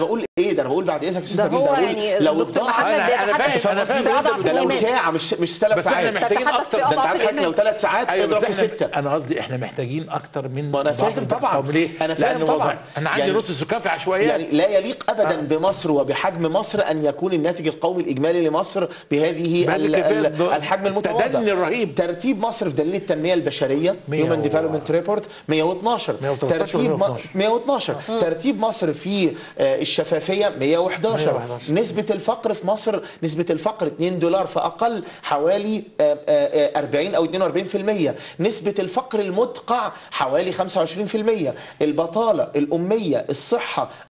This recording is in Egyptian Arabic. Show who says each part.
Speaker 1: بقول ايه ده انا بقول بعد اذنك يا استاذ
Speaker 2: ده
Speaker 1: نبيل
Speaker 2: هو
Speaker 1: بقول
Speaker 2: يعني
Speaker 1: لو
Speaker 2: دكتور
Speaker 1: الضغط-
Speaker 2: محمد
Speaker 3: أنا- أنا
Speaker 2: بيتحدث
Speaker 3: فاهم، أنا
Speaker 2: في
Speaker 3: فاهم.
Speaker 2: أضعف
Speaker 1: ده لو
Speaker 2: الإيمان.
Speaker 1: ساعه مش مش ثلاث
Speaker 3: بس احنا
Speaker 1: ساعات
Speaker 3: محتاجين
Speaker 2: تتحدث
Speaker 3: اكتر
Speaker 2: في
Speaker 1: ده انت
Speaker 2: أضعف
Speaker 1: عارف حضرتك لو
Speaker 2: الإيمان.
Speaker 1: ثلاث ساعات
Speaker 3: ايوه
Speaker 1: اضرب
Speaker 3: بس
Speaker 1: في
Speaker 3: احنا
Speaker 1: سته
Speaker 3: انا قصدي احنا محتاجين اكتر من
Speaker 1: ما أنا
Speaker 3: ضغط
Speaker 1: فاهم
Speaker 3: الضغط
Speaker 1: طبعاً.
Speaker 3: القومي. ليه؟
Speaker 1: أنا فاهم
Speaker 3: لأن
Speaker 1: طبعاً.
Speaker 3: وضع- انا عندي
Speaker 1: يعني-
Speaker 3: نص السكان في عشوائيات
Speaker 1: يعني لا يليق ابدا بمصر وبحجم مصر ان يكون الناتج القومي الاجمالي لمصر بهذه
Speaker 3: بهذه
Speaker 1: ال-
Speaker 3: الكيفية
Speaker 1: ال-
Speaker 3: الض-
Speaker 1: الحجم المتواضع
Speaker 3: التدني الرهيب.
Speaker 1: ترتيب مصر في دليل التنميه البشريه
Speaker 3: مية
Speaker 1: هيومن
Speaker 3: و-
Speaker 1: ديفلوبمنت ريبورت 112
Speaker 3: 113
Speaker 1: ترتيب م-
Speaker 3: 112.
Speaker 1: 112 ترتيب مصر في آه، الشفافيه 111
Speaker 3: 111.
Speaker 1: نسبه الفقر في مصر نسبه الفقر 2 دولار فاقل حوالي آه، آه، آه، 40 او 42% نسبه الفقر المدقع حوالي 25% البطاله الاميه الصحه